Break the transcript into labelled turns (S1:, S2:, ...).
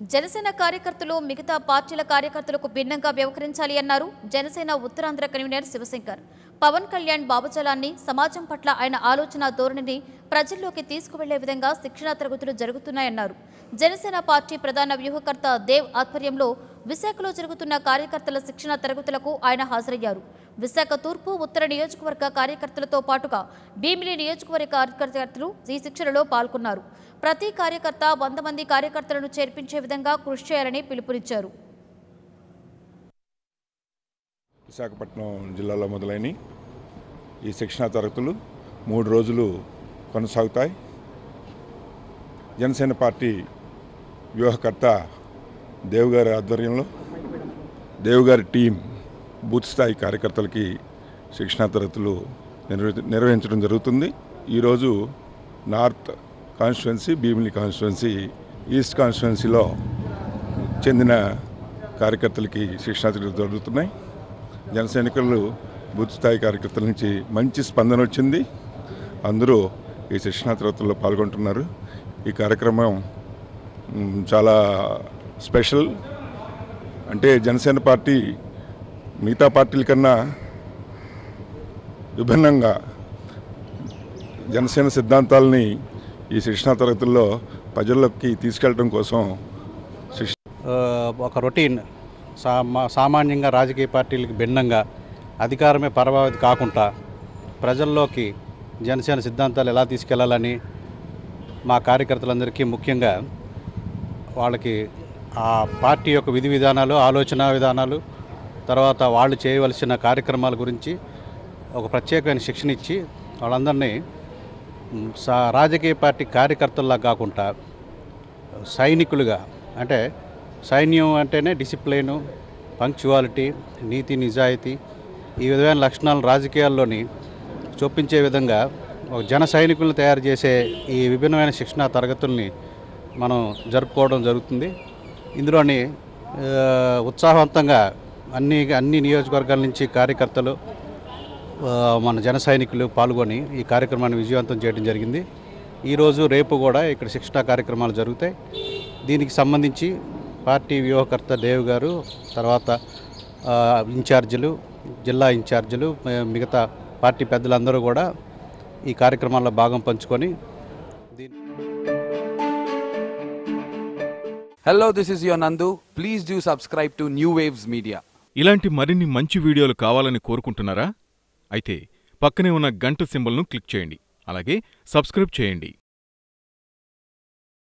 S1: జనసేన కార్యకర్తలు మిగతా పార్టీల కార్యకర్తలకు భిన్నంగా వ్యవహరించాలి అన్నారు జనసేన ఉత్తరాంధ్ర కన్వీనర్ శివశంకర్ పవన్ కళ్యాణ్ బాబుజలాన్ని సమాజం పట్ల ఆయన ఆలోచన ధోరణిని ప్రజల్లోకి తీసుకువెళ్లే విధంగా శిక్షణా తరగతులు జరుగుతున్నాయన్నారు జనసేన పార్టీ ప్రధాన వ్యూహకర్త దేవ్ ఆధ్వర్యంలో విశాఖలో జరుగుతున్న కార్యకర్తల శిక్షణ తరగతులకు ఆయన హాజరయ్యారు విశాఖ తూర్పు ఉత్తర నియోజకవర్గ కార్యకర్తలతో పాటుగా భీమిలి నియోజకవర్గ కార్యకర్తలు ఈ శిక్షణలో పాల్గొన్నారు ప్రతి కార్యకర్త వంద మంది కార్యకర్తలను చేర్పించే విధంగా కృషి చేయాలని పిలుపునిచ్చారు
S2: విశాఖపట్నం జిల్లాలో మొదలైన ఈ శిక్షణా తరగతులు మూడు రోజులు కొనసాగుతాయి జనసేన పార్టీ వ్యూహకర్త దేవ్ గారి ఆధ్వర్యంలో దేవ్ గారి టీం బూత్ స్థాయి కార్యకర్తలకి శిక్షణా తరగతులు నిర్వ నిర్వహించడం జరుగుతుంది ఈరోజు north constituency Bheemili constituency east కాన్స్టిట్యున్సీలో చెందిన కార్యకర్తలకి శిక్షణా తరగతులు జరుగుతున్నాయి జన సైనికులు బూత్ స్థాయి కార్యకర్తల నుంచి మంచి స్పందన వచ్చింది అందరూ ఈ శిక్షణా తరగతుల్లో పాల్గొంటున్నారు ఈ కార్యక్రమం మ్, చాలా స్పెషల్ అంటే జనసేన పార్టీ మిగతా పార్టీల కన్నా విభిన్నంగా జనసేన సిద్ధాంతాలని ఈ శిక్షణా తరగతుల్లో ప్రజల్లోకి తీసుకెళ్ళడం కోసం శిక్ష
S3: ఆ, ఒక రొటీన్ సామా సామాన్యంగా రాజకీయ పార్టీలకు భిన్నంగా అధికారమే పరమావధి కాకుండా ప్రజల్లోకి జనసేన సిద్ధాంతాలు ఎలా తీసుకెళ్లాలని మా కార్యకర్తలందరికీ ముఖ్యంగా వాళ్ళకి ఆ పార్టీ యొక్క విధి విధానాలు ఆలోచన విధానాలు తర్వాత వాళ్ళు చేయవలసిన కార్యక్రమాల గురించి ఒక ప్రత్యేకమైన శిక్షణ ఇచ్చి వాళ్ళందరినీ మ్, సా రాజకీయ పార్టీ కార్యకర్తల్లా కాకుండా సైనికులుగా అంటే సైన్యం అంటేనే డిసిప్లైను పంక్చువాలిటీ నీతి నిజాయితీ ఈ విధమైన లక్షణాలను రాజకీయాల్లోని చొప్పించే విధంగా ఒక జన సైనికులను తయారు చేసే ఈ విభిన్నమైన శిక్షణా తరగతుల్ని మనం జరుపుకోవడం జరుగుతుంది ఇందులోని ఆ, ఉత్సాహవంతంగా అన్ని అన్ని నియోజకవర్గాల నుంచి కార్యకర్తలు ఆ, మన జన సైనికులు పాల్గొని ఈ కార్యక్రమాన్ని విజయవంతం చేయడం జరిగింది ఈరోజు రేపు కూడా ఇక్కడ శిక్షణా కార్యక్రమాలు జరుగుతాయి దీనికి సంబంధించి పార్టీ వ్యూహకర్త దేవ్ గారు తర్వాత ఆ, ఇన్ఛార్జీలు జిల్లా ఇన్ఛార్జీలు మి- మిగతా పార్టీ పెద్దలందరూ కూడా ఈ కార్యక్రమాల్లో భాగం పంచుకొని దీని
S4: Hello, this is your Nandu. Please do subscribe to New Waves Media.
S5: ఇలాంటి మరిన్ని మంచి వీడియోలు కావాలని కోరుకుంటున్నారా అయితే పక్కనే ఉన్న గంట సింబల్ను క్లిక్ చేయండి అలాగే సబ్స్క్రైబ్ చేయండి